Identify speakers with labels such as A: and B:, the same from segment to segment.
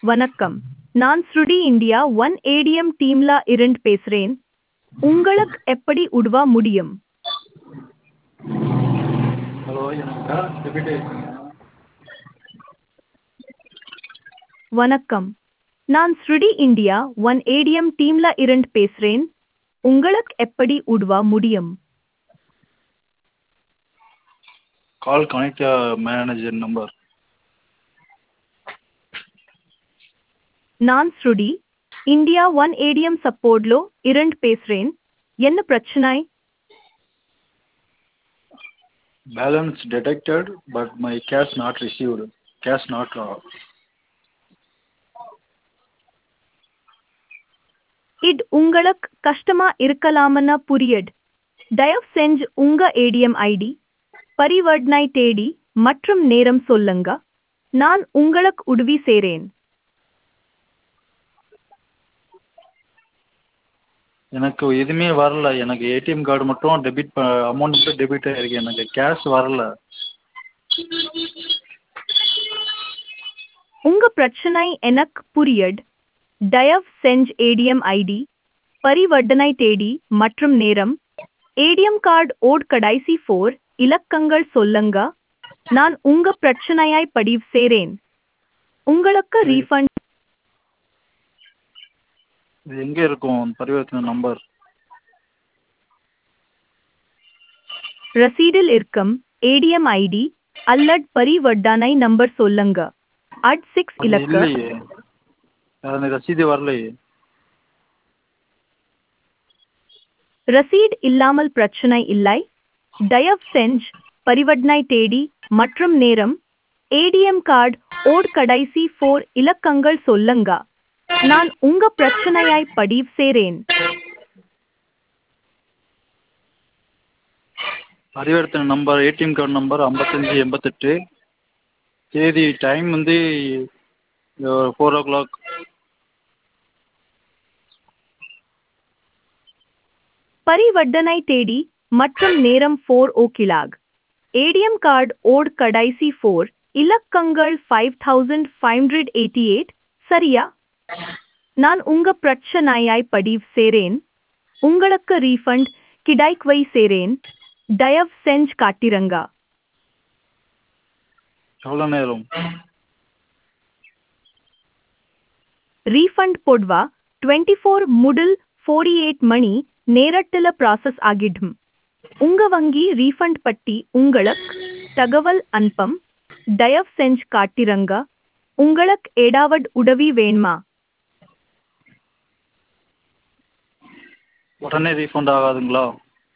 A: வணக்கம் நான் ஸ்ருடி இந்தியா ஒன் ஏடிஎம் டீம்ல இருந்து பேசுறேன் உங்களுக்கு எப்படி உதவ முடியும்
B: ஹலோ எனக்கு பேலன்ஸ் டெபிட் ஆயிடுச்சுங்க
A: வணக்கம் நான் ஸ்ருடி இந்தியா ஒன் ஏடிஎம் டீம்ல இருந்து பேசுறேன் உங்களுக்கு எப்படி உதவ முடியும்
B: கால் கனெக்ட் மேனேஜர் நம்பர்
A: நான் ஸ்ருடி இந்தியா ஒன் ஏடிஎம் சப்போர்ட்லோ இருந்து பேசுறேன் என்ன பிரச்சனை
B: balance detected but my cash not received cash not
A: இது உங்களுக்கு கஷ்டமா இருக்கலாம்னு புரியுது தயவு செஞ்சு உங்க ஏடிஎம் ஐடி பரிவர்த்தனை தேடி மற்றும் நேரம் சொல்லுங்க நான் உங்களுக்கு உதவி செய்றேன்
B: எனக்கு எதுவுமே வரல எனக்கு ஏடிஎம் கார்டு மட்டும் டெபிட் அமௌண்ட் மட்டும் டெபிட் ஆகிருக்கு எனக்கு கேஷ் வரல
A: உங்க பிரச்சனை எனக்கு புரியுது தயவு செஞ்சு ஏடிஎம் ஐடி பரிவர்த்தனை தேதி மற்றும் நேரம் ஏடிஎம் கார்டு ஓட் கடைசி ஃபோர் இலக்கங்கள் சொல்லுங்க நான் உங்க பிரச்சனையை பதிவு செய்றேன் உங்களுக்கு ரீஃபண்ட்
B: இது எங்கே இருக்கும் பரிவர்த்தனை நம்பர்
A: ரசீடில் இருக்கும் ஏடிஎம் ஐடி அல்லது பரிவர்த்தனை நம்பர் சொல்லுங்க அட் சிக்ஸ்
B: அது
A: இலக்க
B: இல்லையே அது ரசீது வரலையே
A: ரசீட் இல்லாமல் பிரச்சனை இல்லை தயவு செஞ்சு பரிவர்த்தனை தேதி மற்றும் நேரம் ஏடிஎம் கார்டு ஓட் கடைசி ஃபோர் இலக்கங்கள் சொல்லுங்க நான் உங்க பிரச்சனையை பதிவு செய்றேன்
B: பரிவர்த்தனை நம்பர் ஏடிஎம் கார்டு நம்பர் ஐம்பத்தஞ்சு எண்பத்தெட்டு தேதி டைம் வந்து ஃபோர் ஓ கிளாக்
A: பரிவர்த்தனை தேதி மற்றும் நேரம் four o'clock ATM card ஓட் கடைசி ஃபோர் இலக்கங்கள் five thousand five hundred eighty eight சரியா நான் உங்க பிரச்சனையை பதிவு செய்றேன் உங்களுக்கு ரீஃபண்ட் கிடைக்கவை செய்றேன் தயவு செஞ்சு காட்டிருங்க
B: எவ்வளோ நேரம்
A: ரீஃபண்ட் போடுவா டுவெண்ட்டி ஃபோர் முதல் ஃபோர்டி எயிட் மணி நேரத்தில் ப்ராசஸ் ஆகிடும் உங்க வங்கி ரீஃபண்ட் பற்றி உங்களுக்கு தகவல் அனுப்பம் தயவு செஞ்சு காட்டிருங்க உங்களுக்கு ஏதாவது உதவி வேணுமா
B: உடனே ரீஃபண்ட் ஆகாதுங்களா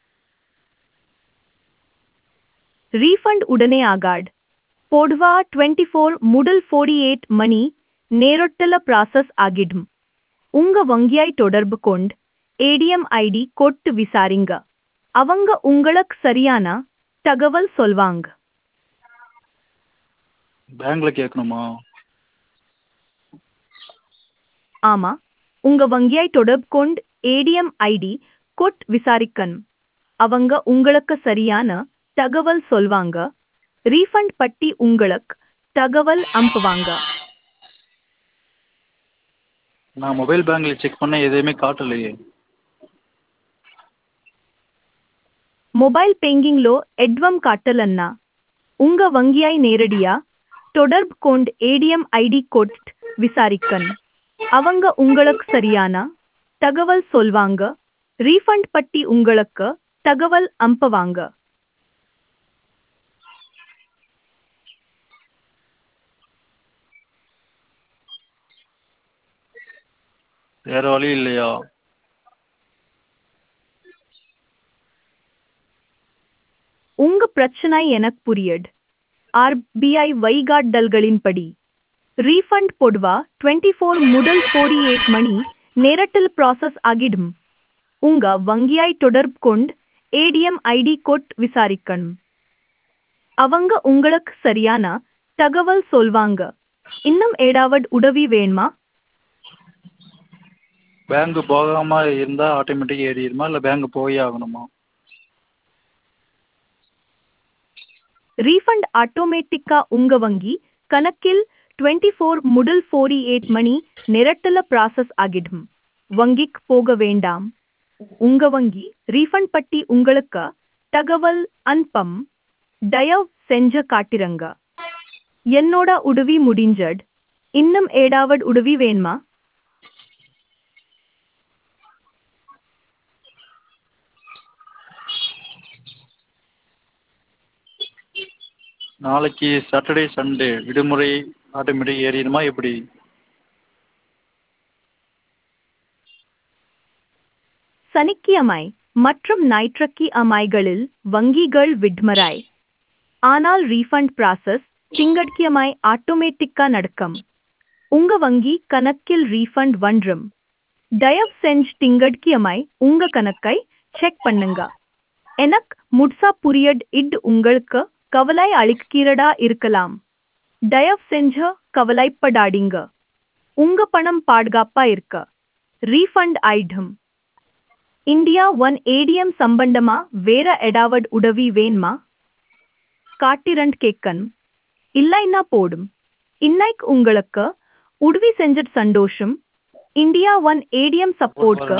A: ரீஃபண்ட் உடனே ஆகாட் போடுவா டுவெண்ட்டி ஃபோர் முதல் ஃபோர்டி எயிட் மணி நேரத்தில் ப்ராசஸ் ஆகிடும் உங்க வங்கியை தொடர்பு கொண்டு ஏடிஎம் ஐடி கொட்டு விசாரிங்க அவங்க உங்களுக்கு சரியான தகவல் சொல்வாங்க
B: பேங்க்ல கேட்கணுமா
A: ஆமா உங்க வங்கியை தொடர்பு கொண்டு ஏடிஎம் ஐடி கொட் விசாரிக்கணும் அவங்க உங்களுக்கு சரியான தகவல் சொல்வாங்க ரீஃபண்ட் பட்டி உங்களுக்கு தகவல் அனுப்புவாங்க
B: நான் மொபைல் பேங்க்ல செக் பண்ண எதுவுமே காட்டலையே
A: మొబైల్ పేంగింగ్లో ఎడ్వం కాట్టలన్నా ఉంగ వంగియై నేరడిயா தொடர்பு கொண்டு ஏடிஎம் ஐடி கொட் விசாரிக்கன் அவங்க உங்களுக்கு சரியான தகவல் சொல்வாங்க ரீஃபண்ட் பட்டி உங்களுக்கு தகவல் அனுப்புவாங்க
B: வேற வழி இல்லையா
A: உங்க பிரச்சனை எனக்கு புரியுது ஆர்பிஐ வழிகாட்டல்களின்படி ரீஃபண்ட் பொதுவா டுவெண்ட்டி ஃபோர் முதல் ஃபோர்டி எயிட் மணி நேரத்தில் ப்ராசஸ் ஆகிடும் உங்க வங்கியை தொடர்பு கொண்டு ஏடிஎம் ஐடி கொட் விசாரிக்கணும் அவங்க உங்களுக்கு சரியான தகவல் சொல்வாங்க இன்னும் ஏதாவது உதவி வேணுமா
B: பேங்க் போகாம இருந்தா ஆட்டோமேட்டிக் ஏறிடுமா இல்லை பேங்க் போயே ஆகணுமா
A: ரீஃபண்ட் ஆட்டோமேட்டிக்கா உங்க வங்கி கணக்கில் டுவெண்ட்டி ஃபோர் முதல் ஃபோர்டி எயிட் மணி நேரத்தில் ப்ராசஸ் ஆகிடும் வங்கிக்கு போக வேண்டாம் உங்க வங்கி ரீஃபண்ட் பட்டி உங்களுக்கு தகவல் அன்பம் தயவு செஞ்ச காட்டிரங்க என்னோட உதவி முடிஞ்சட் இன்னும் ஏடாவட் உதவி வேணுமா
B: நாளைக்கு சாட்டர்டே சண்டே விடுமுறை ஆட்டோமேட்டிக் ஏறிடுமா எப்படி
A: சனிக்கிழமை மற்றும் ஞாயிற்றுக்கிழமைகளில் வங்கிகள் விடுமுறை ஆனால் ரீஃபண்ட் ப்ராசஸ் திங்கட்கிழமை ஆட்டோமேட்டிக்கா நடக்கும் உங்க வங்கி கணக்கில் ரீஃபண்ட் வன்றும் தயவு செஞ்சு திங்கட்கிழமை உங்க கணக்கை செக் பண்ணுங்க எனக்கு முட்சா புரியட் இட் உங்களுக்கு கவலை அளிக்கிறதா இருக்கலாம் தயவு செஞ்சு கவலைப்படாதீங்க உங்க பணம் பாதுகாப்பா இருக்க ரீஃபண்ட் ஆயிடும் இந்தியா ஒன் ஏடிஎம் சம்பந்தமா வேற எடாவட் உதவி வேணுமா காட்டிரண்ட் கேக்கன் இல்லைன்னா போடும் இன்னைக்கு உங்களுக்கு உதவி செஞ்சட் சந்தோஷம் இந்தியா ஒன் ஏடிஎம் சப்போர்ட்க்கு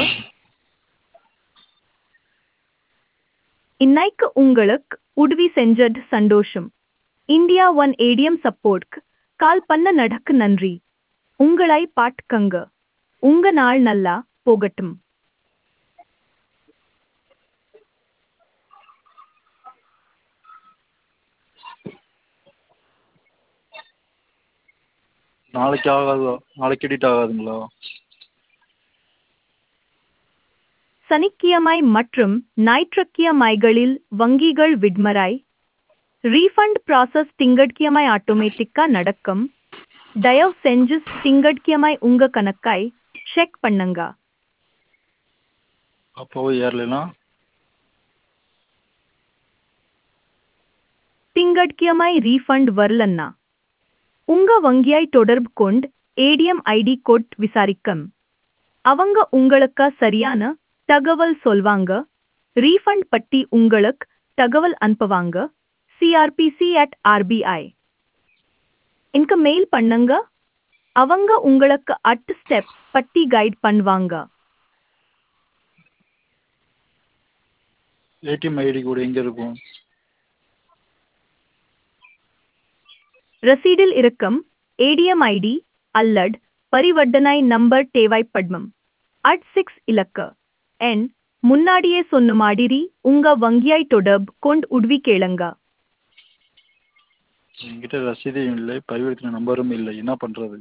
A: இன்னைக்கு உங்களுக்கு உதவி செஞ்சட் சந்தோஷம் இந்தியா ஒன் ஏடிஎம் சப்போர்ட்க்கு கால் பண்ண நடக்கு நன்றி உங்களை பாட்டுக்கங்க உங்க நாள் நல்லா போகட்டும்
B: நாளைக்கு ஆகாதா நாளைக்கு எடிட் ஆகாதுங்களா
A: சனிக்கிழமை மற்றும் ஞாயிற்றுக்கிழமைகளில் வங்கிகள் விடுமுறை ரீஃபண்ட் ப்ராசஸ் திங்கட்கிழமை ஆட்டோமேட்டிக்கா நடக்கும் தயவு செஞ்சு திங்கட்கிழமை உங்க கணக்கை செக் பண்ணுங்க
B: அப்போவே ஏறலைன்னா
A: திங்கட்கிழமை ரீஃபண்ட் வரலன்னா உங்க வங்கியை தொடர்பு கொண்டு ஏடிஎம் ஐடி கோட் விசாரிக்கும் அவங்க உங்களுக்கு சரியான தகவல் சொல்வாங்க ரீஃபண்ட் பட்டி உங்களுக்கு தகவல் அனுப்புவாங்க சிஆர்பிசி அட் ஆர்பிஐ இன்க மெயில் பண்ணுங்க அவங்க உங்களுக்கு அட் ஸ்டெப் பட்டி கைட் பண்ணுவாங்க
B: ஏடிஎம் ஐடி கூட எங்கே இருக்கும்
A: ரசீடில் இருக்கும் ஏடிஎம் ஐடி அல்லட் பரிவர்த்தனை நம்பர் தேவைப்படும் அட் சிக்ஸ் இலக்க எண் முன்னாடியே சொன்ன மாதிரி உங்க வங்கியை தொடர்பு கொண்டு உதவி கேளுங்க
B: என்கிட்ட ரசீதும் இல்லை பரிவர்த்தனை நம்பரும் இல்லை என்ன பண்ணுறது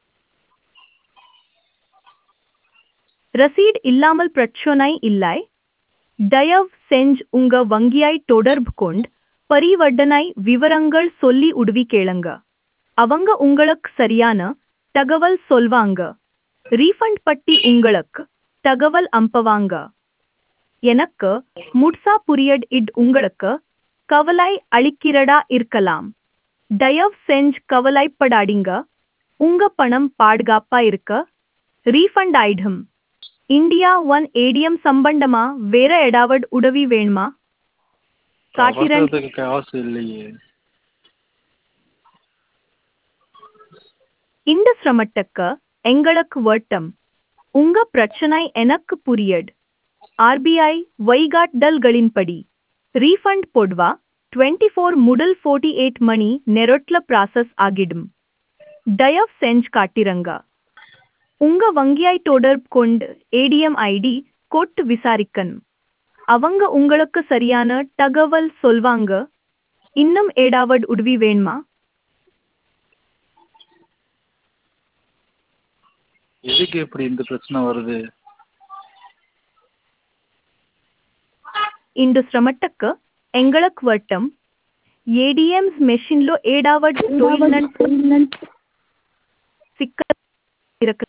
A: ரசீட் இல்லாமல் பிரச்சனை இல்லை தயவு செஞ்சு உங்க வங்கியை தொடர்பு கொண்டு பரிவர்த்தனை விவரங்கள் சொல்லி உதவி கேளுங்க அவங்க உங்களுக்கு சரியான தகவல் சொல்வாங்க ரீஃபண்ட் பட்டி உங்களுக்கு தகவல் அனுப்புவாங்க எனக்கு முட்சா புரியட் இட் உங்களுக்கு கவலை அளிக்கிறதா இருக்கலாம் தயவு செஞ்சு கவலைப்படாதீங்க உங்க பணம் பாதுகாப்பா இருக்க ரீஃபண்ட் ஆயிடும் இந்தியா ஒன் ஏடிஎம் சம்பந்தமா வேற ஏதாவது உதவி வேணுமா காட்டிரன்
B: அவசரத்துக்கு காசு இல்லையே
A: இந்த சிரமத்துக்கு எங்களுக்கு வட்டம் உங்க பிரச்சனை எனக்கு புரியட் ஆர்பிஐ வைகாட்டல்களின்படி ரீஃபண்ட் பொதுவா டுவெண்ட்டி ஃபோர் முதல் ஃபோர்ட்டி எயிட் மணி நெரொட்ல ப்ராசஸ் ஆகிடும் தயவு செஞ்சு காட்டிரங்க உங்க வங்கியை தொடர்பு கொண்டு ஏடிஎம் ஐடி கொட்டு விசாரிக்கணும் அவங்க உங்களுக்கு சரியான தகவல் சொல்வாங்க இன்னும் ஏடாவது உதவி வேணுமா
B: எதுக்கு இப்படி இந்த பிரச்சனை வருது
A: இந்த శ్రమటకు ఎంగళక్ వట్టం ఏడిఎంస్ మెషిన్లో ఏడావడ్ టోయిల్నంట్ சிக்கல் இருக்கு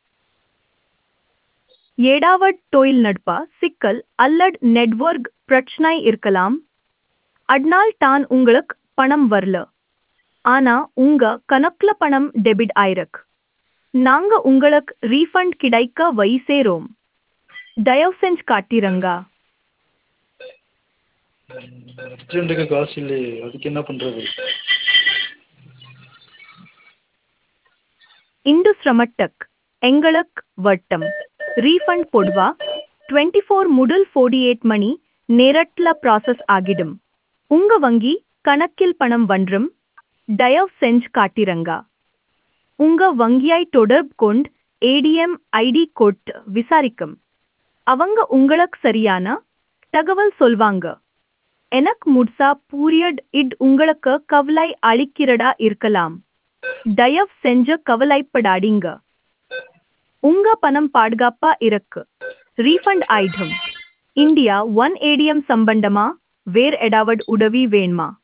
A: ஏடாவட் டோயில் நட்பா சிக்கல் அல்லட் நெட்வொர்க் பிரச்சனை இருக்கலாம் அட்னால் தான் உங்களுக்கு பணம் வரல ஆனா உங்க கணக்குல பணம் டெபிட் ஆயிருக்கு நாங்க உங்களுக்கு ரீஃபண்ட் கிடைக்க வை சேரோம் தயவு செஞ்சு காட்டிரங்க
B: அர்ஜென்ட்டுக்கு காசு இல்லையே அதுக்கு என்ன பண்ணுறது
A: இந்து சிரமட்டக் எங்களக் வட்டம் ரீஃபண்ட் போடுவா டுவெண்ட்டி ஃபோர் முதல் ஃபோர்டி எயிட் மணி நேரட்ல ப்ராசஸ் ஆகிடும் உங்க வங்கி கணக்கில் பணம் வன்றும் தயவு செஞ்சு காட்டிரங்கா உங்க வங்கியாய் தொடர்பு கொண்டு ஏடிஎம் ஐடி கோட் விசாரிக்கும் அவங்க உங்களுக்கு சரியான தகவல் சொல்வாங்க எனக்கு முட்சா பீரியட் இட் உங்களுக்கு கவலை அளிக்கிறதா இருக்கலாம் தயவு செஞ்சு கவலைப்படாதீங்க உங்க பணம் பாதுகாப்பா இருக்கு ரீஃபண்ட் ஆயிடும் இந்தியா ஒன் ஏடிஎம் சம்பந்தமா வேற ஏதாவது உதவி வேணுமா